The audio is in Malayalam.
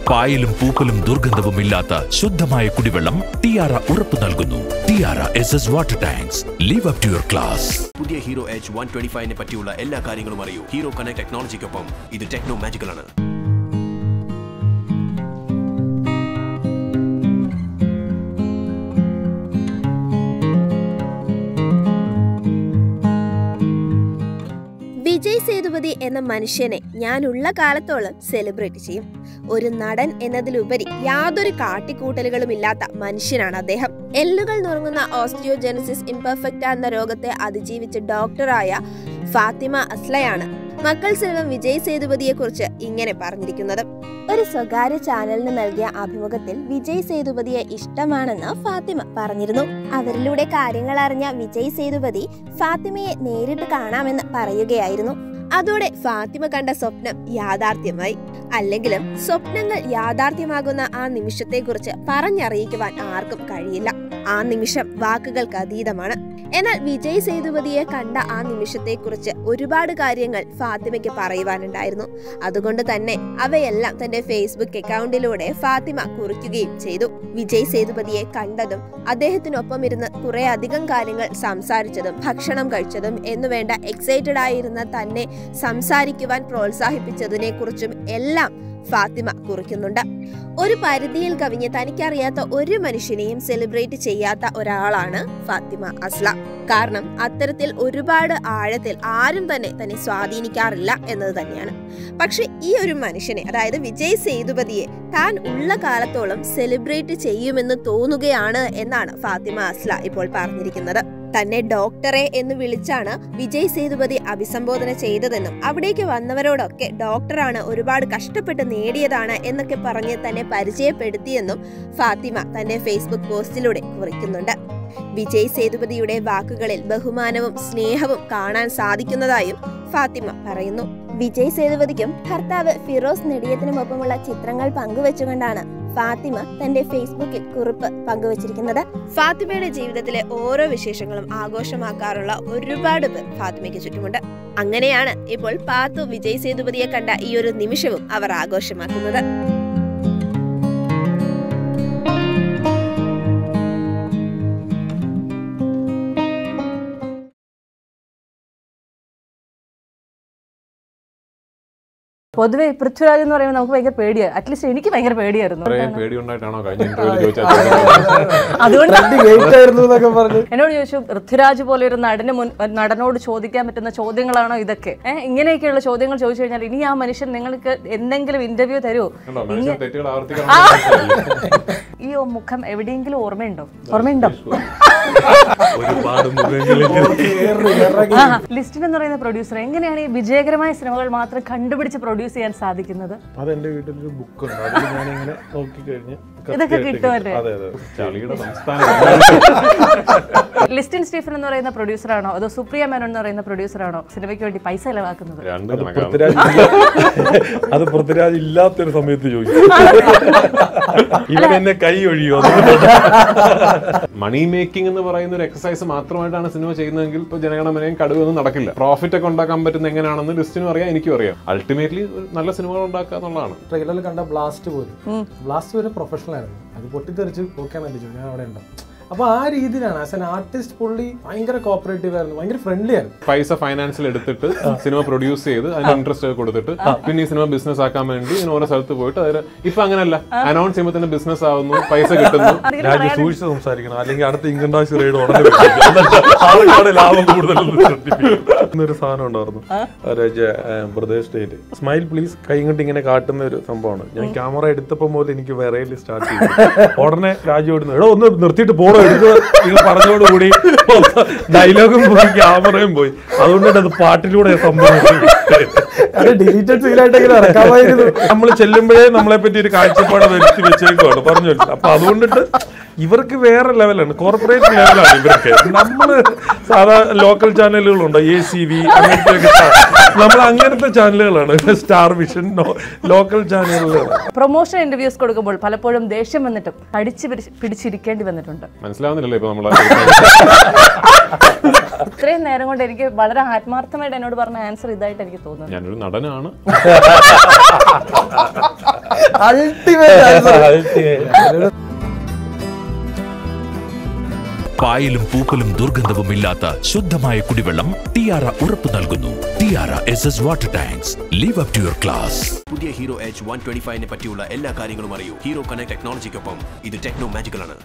പായലും പൂപ്പലും ദുർഗന്ധവും ഇല്ലാത്ത ശുദ്ധമായ കുടിവെള്ളം ടിയാറ ഉറപ്പു നൽകുന്നു ടിയാറ S S water tanks live up to your class പുതിയ ഹീറോ എച്ച് വൺ ട്വന്റി ഫൈവിനെ പറ്റിയുള്ള എല്ലാ കാര്യങ്ങളും അറിയൂ ഹീറോ കണക്ട് ടെക്നോളജിക്കൊപ്പം ഇത് ടെക്നോ മാജിക്കൽ ആണ് വിജയ് സേതുപതി എന്ന മനുഷ്യനെ ഞാനുള്ള കാലത്തോളം സെലിബ്രേറ്റ് ചെയ്യും ഒരു നടൻ എന്നതിലുപരി യാതൊരു കാട്ടിക്കൂട്ടലുകളും ഇല്ലാത്ത മനുഷ്യനാണ് അദ്ദേഹം എല്ലുകൾ നുറങ്ങുന്ന ഓസ്റ്റിയോജെനസിസ് ഇംപെർഫെക്റ്റ എന്ന രോഗത്തെ അതിജീവിച്ച ഡോക്ടറായ ഫാത്തിമ അസ്ലയാണ് മക്കൾ സെൽവം വിജയ് സേതുപതിയെ കുറിച്ച് ഇങ്ങനെ പറഞ്ഞിരിക്കുന്നത് ഒരു സ്വകാര്യ ചാനലിന് നൽകിയ അഭിമുഖത്തിൽ വിജയ് സേതുപതിയെ ഇഷ്ടമാണെന്ന് ഫാത്തിമ പറഞ്ഞിരുന്നു അവരിലൂടെ കാര്യങ്ങൾ അറിഞ്ഞ വിജയ് സേതുപതി ഫാത്തിമയെ നേരിട്ട് കാണാമെന്ന് പറയുകയായിരുന്നു അതോടെ ഫാത്തിമ കണ്ട സ്വപ്നം യാഥാർത്ഥ്യമായി അല്ലെങ്കിലും സ്വപ്നങ്ങൾ യാഥാർത്ഥ്യമാകുന്ന ആ നിമിഷത്തെക്കുറിച്ച് പറഞ്ഞറിയിക്കുവാൻ ആർക്കും കഴിയില്ല ആ നിമിഷം വാക്കുകൾക്ക് അതീതമാണ് എന്നാൽ വിജയ് സേതുപതിയെ കണ്ട ആ നിമിഷത്തെക്കുറിച്ച് ഒരുപാട് കാര്യങ്ങൾ ഫാത്തിമയ്ക്ക് പറയുവാനുണ്ടായിരുന്നു അതുകൊണ്ട് തന്നെ അവയെല്ലാം തന്റെ ഫേസ്ബുക്ക് അക്കൗണ്ടിലൂടെ ഫാത്തിമ കുറിക്കുകയും ചെയ്തു വിജയ് സേതുപതിയെ കണ്ടതും അദ്ദേഹത്തിനൊപ്പം ഇരുന്ന് കുറെ അധികം കാര്യങ്ങൾ സംസാരിച്ചതും ഭക്ഷണം കഴിച്ചതും എന്നുവേണ്ട എക്സൈറ്റഡ് ആയിരുന്ന തന്നെ സംസാരിക്കുവാൻ പ്രോത്സാഹിപ്പിച്ചതിനെ കുറിച്ചും എല്ലാം ഫാത്തിമ കുറിക്കുന്നുണ്ട് ഒരു പരിധിയിൽ കവിഞ്ഞ് തനിക്കറിയാത്ത ഒരു മനുഷ്യനെയും സെലിബ്രേറ്റ് ചെയ്യാത്ത ഒരാളാണ് ഫാത്തിമ അസ്ല കാരണം അത്തരത്തിൽ ഒരുപാട് ആഴത്തിൽ ആരും തന്നെ തന്നെ സ്വാധീനിക്കാറില്ല എന്നത് തന്നെയാണ് പക്ഷെ ഈ ഒരു മനുഷ്യനെ അതായത് വിജയ് സേതുപതിയെ താൻ ഉള്ള കാലത്തോളം സെലിബ്രേറ്റ് ചെയ്യുമെന്ന് തോന്നുകയാണ് എന്നാണ് ഫാത്തിമ അസ്ല ഇപ്പോൾ പറഞ്ഞിരിക്കുന്നത് തന്നെ ഡോക്ടറെ എന്ന് വിളിച്ചാണ് വിജയ് സേതുപതി അഭിസംബോധന ചെയ്തതെന്നും അവിടേക്ക് വന്നവരോടൊക്കെ ഡോക്ടറാണ് ഒരുപാട് കഷ്ടപ്പെട്ട് നേടിയതാണ് എന്നൊക്കെ പറഞ്ഞ് തന്നെ പരിചയപ്പെടുത്തിയെന്നും ഫാത്തിമ തന്റെ ഫേസ്ബുക്ക് പോസ്റ്റിലൂടെ കുറിക്കുന്നുണ്ട് വിജയ് സേതുപതിയുടെ വാക്കുകളിൽ ബഹുമാനവും സ്നേഹവും കാണാൻ സാധിക്കുന്നതായും ഫാത്തിമ പറയുന്നു വിജയ് സേതുപതിക്കും ഭർത്താവ് ഫിറോസ് നെടിയത്തിനുമൊപ്പമുള്ള ചിത്രങ്ങൾ പങ്കുവെച്ചുകൊണ്ടാണ് ഫാത്തിമ തന്റെ ഫേസ്ബുക്കിൽ കുറിപ്പ് പങ്കുവച്ചിരിക്കുന്നത് ഫാത്തിമയുടെ ജീവിതത്തിലെ ഓരോ വിശേഷങ്ങളും ആഘോഷമാക്കാറുള്ള ഒരുപാട് പേർ ഫാത്തിമയ്ക്ക് ചുറ്റുമുണ്ട് അങ്ങനെയാണ് ഇപ്പോൾ പാത്തു വിജയ് സേതുപതിയെ കണ്ട ഈ ഒരു നിമിഷവും അവർ ആഘോഷമാക്കുന്നത് പൊതുവെ പൃഥ്വിരാജ് എന്ന് പറയുമ്പോൾ നമുക്ക് ഭയങ്കര പേടിയാണ് അറ്റ്ലീസ്റ്റ് എനിക്ക് ഭയങ്കര പേടിയായിരുന്നു ഇത്രയും പേടിയുണ്ടായിട്ടാണോ കഴിഞ്ഞ ഇന്റർവ്യൂവിൽ ചോദിച്ചാൽ അതുകൊണ്ട് ഗേറ്റ് ആയിരുന്നു എന്നൊക്കെ പറഞ്ഞു എന്നോട് ചോദിച്ചു പൃഥ്വിരാജ് പോലെ ഒരു നടന് മുൻ ഒരു നടനോട് ചോദിക്കാൻ പറ്റുന്ന ചോദ്യങ്ങളാണോ ഇതൊക്കെ ഏഹ് ഇങ്ങനെയൊക്കെയുള്ള ചോദ്യങ്ങൾ ചോദിച്ചു കഴിഞ്ഞാൽ ഇനി ആ മനുഷ്യൻ നിങ്ങൾക്ക് എന്തെങ്കിലും ഇന്റർവ്യൂ തരുമോ കണ്ടോ മനുഷ്യൻ തെറ്റുകൾ ആവർത്തിക്കണം ഈ മുഖം എവിടെയെങ്കിലും ഓർമ്മയുണ്ടോ ഓർമ്മയുണ്ടോ ഒരുപാട് മുഖങ്ങളിൽ ആ ലിസ്റ്റിൻ എന്ന് പറയുന്ന പ്രൊഡ്യൂസർ എങ്ങനെയാണ് ഈ വിജയകരമായ സിനിമകൾ മാത്രം കണ്ടുപിടിച്ച് പ്രൊഡ്യൂസ് ചെയ്യാൻ സാധിക്കുന്നത് അതെന്റെ വീട്ടിലൊരു ബുക്ക് ഉണ്ട് അതിൽ ഞാനിങ്ങനെ നോക്കി കഴിഞ്ഞ് ഇതൊക്കെ കിട്ടുമല്ലേ അതെ അതെ ചളിയുടെ സംസ്ഥാനം ലിസ്റ്റിൻ സ്റ്റീഫൻ എന്ന് പറയുന്ന producer ആണോ അതോ സുപ്രിയ മേനോൻ എന്ന് പറയുന്ന producer ആണോ സിനിമയ്ക്ക് വേണ്ടി പൈസ ചെലവാക്കുന്നത് രണ്ട് അത് കണക്കാണ് പൃഥ്വിരാജ് അത് പൃഥ്വിരാജ് ഇല്ലാത്തൊരു സമയത്ത് ചോദിച്ചു ഇവൻ എന്നെ കൈ ഒഴിയോ മണി മേക്കിംഗ് എന്ന് പറയുന്ന ഒരു എക്സസൈസ് മാത്രമായിട്ടാണ് സിനിമ ചെയ്യുന്നതെങ്കിൽ ഇപ്പൊ ജനഗണമനയും കടുവൊന്നും നടക്കില്ല പ്രോഫിറ്റ് ഒക്കെ ഉണ്ടാക്കാൻ പറ്റുന്ന എങ്ങനെയാണെന്ന് ലിസ്റ്റിനും അറിയാം എനിക്കും അറിയാം അൾട്ടിമേറ്റ്ലി നല്ല സിനിമകൾ ഉണ്ടാക്കുക എന്നുള്ളതാണ് ട്രെയിലറിൽ കണ്ട ബ്ലാസ്റ്റ് പോലും ബ്ലാസ്റ്റ് വരെ പ്രൊഫഷണൽ ആയിരുന്നു അത് പൊട്ടിത്തെറിച്ച് ഓക്കെ ചോദിച്ചു ഞാൻ അവിടെ ഉണ്ടോ അപ്പൊ ആ രീതിയിലാണ് ആസ് എൻ ആർട്ടിസ്റ്റ് പുള്ളി ഭയങ്കര കോപ്പറേറ്റീവ് ആയിരുന്നു ഭയങ്കര ഫ്രണ്ട്ലി ആയിരുന്നു പൈസ ഫൈനാൻസിൽ എടുത്തിട്ട് സിനിമ പ്രൊഡ്യൂസ് ചെയ്ത് അതിന് ഇൻട്രസ്റ്റ് കൊടുത്തിട്ട് പിന്നെ ഈ സിനിമ ബിസിനസ് ആക്കാൻ വേണ്ടി ഇങ്ങനെ ഓരോ സ്ഥലത്ത് പോയിട്ട് അതിന് ഇപ്പൊ അങ്ങനല്ല അനൗൺസ് ചെയ്യുമ്പോൾ തന്നെ ബിസിനസ് ആവുന്നു പൈസ കിട്ടുന്നു രാജ്യം സൂക്ഷിച്ച് സംസാരിക്കണം അല്ലെങ്കിൽ അടുത്ത ഇൻകം ടാക്സ് റെയ്ഡ് ഉടനെ വരും. എന്നിട്ട് ആൾക്കാരുടെ ലാഭം കൂടുതലെന്ന് ശ്രദ്ധിപ്പിക്കും. ഒരു സാധനം ഉണ്ടായിരുന്നു പ്രദേശ് സ്റ്റേറ്റ് സ്മൈൽ പ്ലീസ് കൈ കൊണ്ട് ഇങ്ങനെ കാട്ടുന്ന ഒരു സംഭവമാണ് ഞാൻ ക്യാമറ എടുത്തപ്പോൾ മുതൽ എനിക്ക് വിറയിൽ സ്റ്റാർട്ട് ചെയ്തു ഉടനെ രാജു ഇടുന്നു എടോ ഒന്ന് നിർത്തിയിട്ട് പോണോ എടുക്കുക നിങ്ങൾ പറഞ്ഞോടുകൂടി ഡയലോഗും പോയി ക്യാമറയും പോയി അതുകൊണ്ടാണ് അത് പാട്ടിലൂടെ സംഭവം ഡിലീറ്റഡ് സീനായിട്ടെങ്കിലും ഇറക്കാമായിരുന്നു നമ്മൾ ചെല്ലുമ്പോഴേ നമ്മളെ പറ്റി ഒരു കാഴ്ചപ്പാട് വരുത്തി വെച്ചേക്കുവാണ് പറഞ്ഞു വെച്ചു അപ്പൊ അതുകൊണ്ടിട്ട് ഇവർക്ക് വേറെ ലെവലാണ് കോർപ്പറേറ്റ് ലെവലാണ് ഇവർക്ക് നമ്മള് സാധാ ലോക്കൽ ചാനലുകളുണ്ട് എ സി വി അങ്ങനത്തെ നമ്മൾ അങ്ങനത്തെ ചാനലുകളാണ് സ്റ്റാർ വിഷൻ ലോക്കൽ ചാനലുകളാണ് പ്രൊമോഷൻ ഇന്റർവ്യൂസ് കൊടുക്കുമ്പോൾ പലപ്പോഴും ദേഷ്യം വന്നിട്ടും കടിച്ചു പിടിച്ച് പിടിച്ചിരിക്കേണ്ടി വന്നിട്ടുണ്ട് മനസ്സിലാവുന്നില്ലല്ലോ ഇപ്പൊ നമ്മളെ ഇത്രയും നേരം കൊണ്ട് എനിക്ക് വളരെ ആത്മാർത്ഥമായിട്ട് എന്നോട് പറഞ്ഞ ആൻസർ ഇതായിട്ട് എനിക്ക് തോന്നുന്നു ഞാനൊരു നടനാണ് അൾട്ടിമേറ്റ് പായലും പൂപ്പലും ദുർഗന്ധവും ഇല്ലാത്ത ശുദ്ധമായ കുടിവെള്ളം ടിയാറ ഉറപ്പു നൽകുന്നു ടിയാറ S S water tanks live up to your class പുതിയ ഹീറോ എച്ച് വൺ ട്വന്റി ഫൈവിനെ പറ്റിയുള്ള എല്ലാ കാര്യങ്ങളും അറിയൂ ഹീറോ കണക്ട് ടെക്നോളജിക്കൊപ്പം ഇത് ടെക്നോ മാജിക്കൽ ആണ്